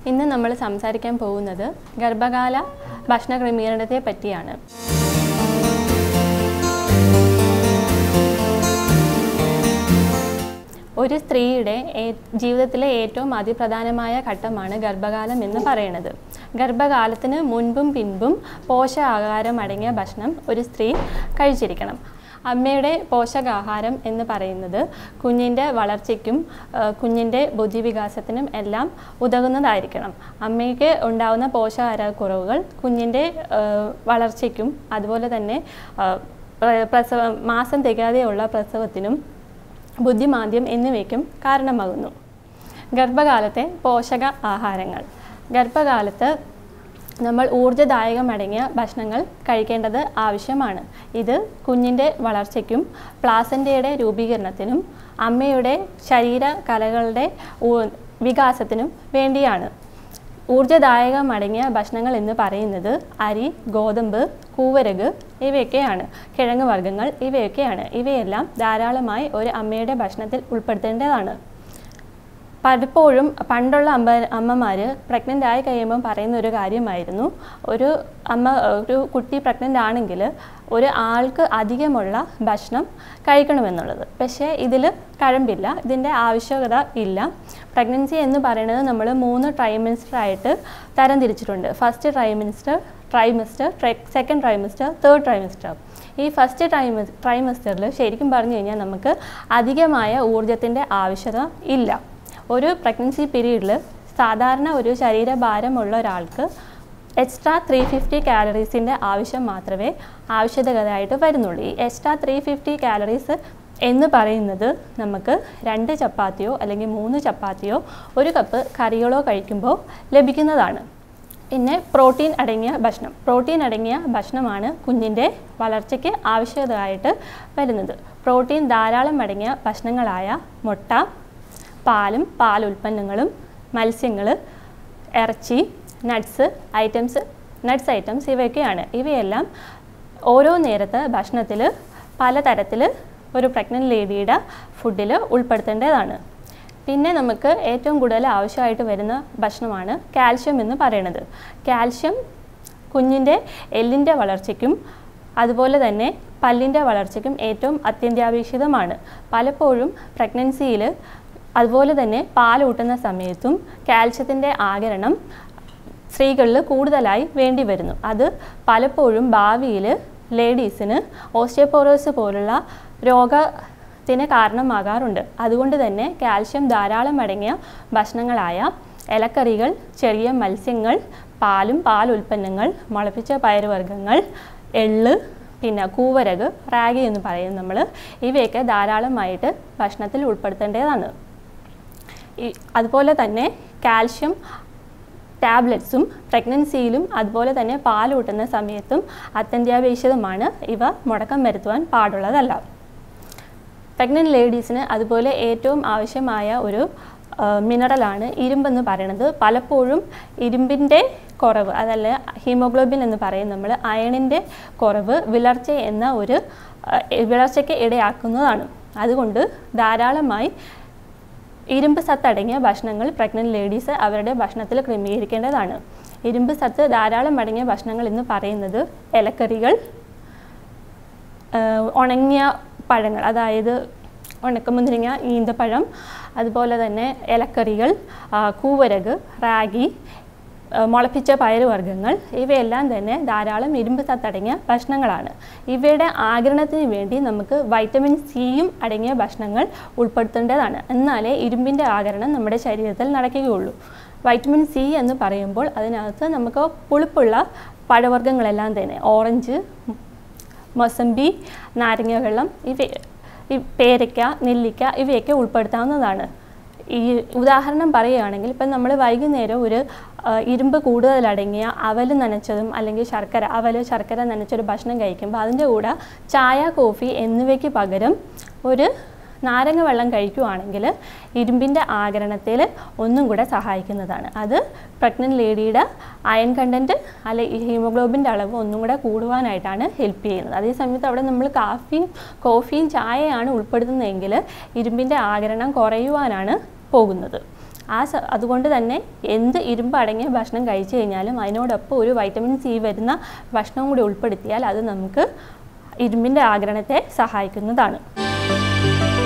ഇന്ന് നമ്മൾ സംസാരിക്കാൻ പോകുന്നത് ഗർഭകാല ഭക്ഷണ ക്രമീകരണത്തെ പറ്റിയാണ് ഒരു സ്ത്രീയുടെ ഏ- ജീവിതത്തിലെ ഏറ്റവും അതിപ്രധാനമായ ഘട്ടമാണ് ഗർഭകാലം എന്ന് പറയുന്നത് ഗർഭകാലത്തിന് മുൻപും പിൻപും പോഷകാഹാരം അടങ്ങിയ ഭക്ഷണം ഒരു സ്ത്രീ കഴിച്ചിരിക്കണം അമ്മയുടെ പോഷകാഹാരം എന്ന് പറയുന്നത് കുഞ്ഞിൻ്റെ വളർച്ചയ്ക്കും ആ, കുഞ്ഞിൻ്റെ ബുദ്ധിവികാസത്തിനും എല്ലാം ഉതകുന്നതായിരിക്കണം അമ്മയ്ക്ക് ഉണ്ടാകുന്ന പോഷകാഹാരക്കുറവുകൾ കുഞ്ഞിൻ്റെ ആ, വളർച്ചയ്ക്കും അതുപോലെ തന്നെ ആ, പ്ര- പ്രസവ മാസം തികയാതെയുള്ള പ്രസവത്തിനും ബുദ്ധിമാന്ദ്യം എന്നിവയ്ക്കും കാരണമാകുന്നു ഗർഭകാലത്തെ പോഷക ആഹാരങ്ങൾ ഗർഭകാലത്ത് നമ്മൾ ഊർജ്ജദായകമടങ്ങിയ ഭക്ഷണങ്ങൾ കഴിക്കേണ്ടത് ആവശ്യമാണ് ഇത് കുഞ്ഞിൻ്റെ വളർച്ചയ്ക്കും പ്ലാസൻ്റയുടെ രൂപീകരണത്തിനും അമ്മയുടെ ശരീര കലകളുടെ ഊ- വികാസത്തിനും വേണ്ടിയാണ് ഊർജ്ജദായകമടങ്ങിയ ഭക്ഷണങ്ങൾ എന്ന് പറയുന്നത് അരി ഗോതമ്പ് കൂവരക് ഇവയൊക്കെയാണ് കിഴങ്ങ് വർഗ്ഗങ്ങൾ ഇവയൊക്കെയാണ് ഇവയെല്ലാം ധാരാളമായി ഒരു അമ്മയുടെ ഭക്ഷണത്തിൽ ഉൾപ്പെടുത്തേണ്ടതാണ് പലപ്പോഴും പണ്ടുള്ള അമ്മ അമ്മമാർ പ്രഗ്നൻ്റ് ആയി കഴിയുമ്പം പറയുന്ന ഒരു കാര്യമായിരുന്നു ഒരു അമ്മ ഒരു കുട്ടി പ്രഗ്നൻ്റ് ആണെങ്കിൽ ഒരു ആൾക്ക് അധികമുള്ള ഭക്ഷണം കഴിക്കണമെന്നുള്ളത് പക്ഷേ ഇതിൽ കഴമ്പില്ല ഇതിൻ്റെ ആവശ്യകത ഇല്ല പ്രഗ്നൻസി എന്ന് പറയുന്നത് നമ്മൾ മൂന്ന് ട്രൈമിനിസ്റ്റർ ആയിട്ട് തരംതിരിച്ചിട്ടുണ്ട് first trimester trimester second trimester third trimester ഈ ഫസ്റ്റ് ട്രൈമ ട്രൈമസ്റ്ററിൽ ശരിക്കും പറഞ്ഞു കഴിഞ്ഞാൽ നമുക്ക് അധികമായ ഊർജത്തിൻ്റെ ആവശ്യത ഇല്ല ഒരു പ്രഗ്നൻസി പീരീഡിൽ സാധാരണ ഒരു ശരീരഭാരമുള്ള ഒരാൾക്ക് എക്സ്ട്രാ ത്രീ ഫിഫ്റ്റി കാലറീസിൻ്റെ ആവശ്യം മാത്രമേ ആവശ്യകതയായിട്ട് വരുന്നുള്ളൂ ഈ എക്സ്ട്രാ ത്രീ ഫിഫ്റ്റി കാലറീസ് എന്ന് പറയുന്നത് നമുക്ക് രണ്ട് ചപ്പാത്തിയോ അല്ലെങ്കിൽ മൂന്ന് ചപ്പാത്തിയോ ഒരു കപ്പ് കറികളോ കഴിക്കുമ്പോൾ ലഭിക്കുന്നതാണ് പിന്നെ പ്രോട്ടീൻ അടങ്ങിയ ഭക്ഷണം പ്രോട്ടീൻ അടങ്ങിയ ഭക്ഷണമാണ് കുഞ്ഞിൻ്റെ വളർച്ചയ്ക്ക് ആവശ്യകതയായിട്ട് വരുന്നത് പ്രോട്ടീൻ ധാരാളം അടങ്ങിയ ഭക്ഷണങ്ങളായ മുട്ട പാലും പാലുൽപ്പന്നങ്ങളും മത്സ്യങ്ങൾ ഇറച്ചി നട്ട്സ് ഐറ്റംസ് നട്ട്സ് ഐറ്റംസ് ഇവയൊക്കെയാണ് ഇവയെല്ലാം ഓരോ നേരത്തെ ഭക്ഷണത്തിൽ പലതരത്തിൽ ഒരു പ്രഗ്നൻറ്റ് ലേഡിയുടെ ഫുഡിൽ ഉൾപ്പെടുത്തേണ്ടതാണ് പിന്നെ നമുക്ക് ഏറ്റവും കൂടുതൽ ആവശ്യമായിട്ട് വരുന്ന ഭക്ഷണമാണ് കാൽഷ്യം എന്ന് പറയുന്നത് കാൽഷ്യം കുഞ്ഞിൻ്റെ എല്ലിൻ്റെ വളർച്ചയ്ക്കും അതുപോലെ തന്നെ പല്ലിൻ്റെ വളർച്ചയ്ക്കും ഏറ്റവും അത്യന്താപേക്ഷിതമാണ് പലപ്പോഴും പ്രഗ്നൻസിയിൽ അതുപോലെ തന്നെ പാലൂട്ടുന്ന സമയത്തും കാൽഷ്യത്തിൻ്റെ ആകരണം സ്ത്രീകളിൽ കൂടുതലായി വേണ്ടി വരുന്നു അത് പലപ്പോഴും ഭാവിയിൽ ലേഡീസിന് ഓസ്റ്റിയോപോറോസ് പോലുള്ള രോഗത്തിന് കാരണമാകാറുണ്ട് അതുകൊണ്ട് തന്നെ കാൽഷ്യം ധാരാളം അടങ്ങിയ ഭക്ഷണങ്ങളായ ഇലക്കറികൾ ചെറിയ മത്സ്യങ്ങൾ പാലും പാൽ ഉൽപ്പന്നങ്ങൾ മുളപ്പിച്ച പയറുവർഗ്ഗങ്ങൾ എള്ള് പിന്നെ കൂവരക് റാഗി എന്ന് പറയും നമ്മൾ ഇവയൊക്കെ ധാരാളമായിട്ട് ഭക്ഷണത്തിൽ ഉൾപ്പെടുത്തേണ്ടതാണ് ഈ അതുപോലെ തന്നെ കാൽഷ്യം ടാബ്ലറ്റ്സും പ്രഗ്നൻസിയിലും അതുപോലെ തന്നെ പാലൂട്ടുന്ന സമയത്തും അത്യന്താപേക്ഷിതമാണ് ഇവ മുടക്കം വരുത്തുവാൻ പാടുള്ളതല്ല പ്രഗ്നൻറ്റ് ലേഡീസിന് അതുപോലെ ഏറ്റവും ആവശ്യമായ ഒരു മിനറലാണ് ഇരുമ്പെന്ന് പറയുന്നത് പലപ്പോഴും ഇരുമ്പിൻ്റെ കുറവ് അതല്ല ഹീമോഗ്ലോബിൻ എന്ന് പറയും നമ്മൾ അയണിൻ്റെ കുറവ് വിളർച്ച എന്ന ഒരു ആ, വിളർച്ചയ്ക്ക് ഇടയാക്കുന്നതാണ് അതുകൊണ്ട് ധാരാളമായി ഇരുമ്പ് സത്ത് അടങ്ങിയ ഭക്ഷണങ്ങൾ പ്രഗ്നൻറ്റ് ലേഡീസ് അവരുടെ ഭക്ഷണത്തിൽ ക്രമീകരിക്കേണ്ടതാണ് ഇരുമ്പ് സത്ത് ധാരാളം അടങ്ങിയ ഭക്ഷണങ്ങൾ എന്ന് പറയുന്നത് ഇലക്കറികൾ ആഹ് ഉണങ്ങിയ പഴങ്ങൾ അതായത് ഉണക്കമുന്തിരിങ്ങ ഈന്തപ്പഴം അതുപോലെ തന്നെ ഇലക്കറികൾ ആഹ് കൂവരക് റാഗി ആഹ് മുളപ്പിച്ച പയറുവർഗ്ഗങ്ങൾ ഇവയെല്ലാം തന്നെ ധാരാളം ഇരുമ്പ് സത്തടങ്ങിയ ഭക്ഷണങ്ങളാണ് ഇവയുടെ ആഗിരണത്തിന് വേണ്ടി നമുക്ക് വൈറ്റമിൻ സിയും അടങ്ങിയ ഭക്ഷണങ്ങൾ ഉൾപ്പെടുത്തേണ്ടതാണ് എന്നാലേ ഇരുമ്പിൻ്റെ ആഗരണം നമ്മുടെ ശരീരത്തിൽ നടക്കുകയുള്ളൂ വൈറ്റമിൻ സി എന്ന് പറയുമ്പോൾ അതിനകത്ത് നമുക്ക് പുളിപ്പുള്ള പഴവർഗ്ഗങ്ങളെല്ലാം തന്നെ ഓറഞ്ച് മൊസമ്പി നാരങ്ങ വെള്ളം ഇവ ഈ പേരയ്ക്ക നെല്ലിക്ക ഇവയൊക്കെ ഉൾപ്പെടുത്താവുന്നതാണ് ഈ ഉദാഹരണം പറയുകയാണെങ്കിൽ ഇപ്പം നമ്മൾ വൈകുന്നേരം ഒരു ആ, ഇരുമ്പ് കൂടുതലടങ്ങിയ അവൽ നനച്ചതും അല്ലെങ്കിൽ ശർക്കര അവൽ ശർക്കര നനച്ചൊരു ഭക്ഷണം കഴിക്കുമ്പോൾ അതിൻ്റെ കൂടെ ചായ കോഫി എന്നിവയ്ക്ക് പകരം ഒരു നാരങ്ങ വെള്ളം കഴിക്കുവാണെങ്കിൽ ഇരുമ്പിൻ്റെ ആകരണത്തിൽ ഒന്നും കൂടെ സഹായിക്കുന്നതാണ് അത് പ്രഗ്നൻറ്റ് ലേഡിയുടെ അയൺ കണ്ടൻറ്റ് അല്ലെ ഈ ഹീമോഗ്ലോബിൻ്റെ അളവ് ഒന്നും കൂടെ കൂടുവാനായിട്ടാണ് ഹെൽപ്പ് ചെയ്യുന്നത് അതേ സമയത്ത് അവിടെ നമ്മൾ കാഫിയും കോഫിയും ചായയാണ് ഉൾപ്പെടുത്തുന്നതെങ്കിൽ ഇരുമ്പിൻ്റെ ആകരണം കുറയുവാനാണ് പോകുന്നത് ആ സ അതുകൊണ്ട് തന്നെ എന്ത് ഇരുമ്പ് അടങ്ങിയ ഭക്ഷണം കഴിച്ചു കഴിഞ്ഞാലും അതിനോടൊപ്പം ഒരു വൈറ്റമിൻ സി വരുന്ന ഭക്ഷണം കൂടി ഉൾപ്പെടുത്തിയാൽ അത് നമുക്ക് ഇരുമ്പിൻ്റെ ആഗിരണത്തെ സഹായിക്കുന്നതാണ്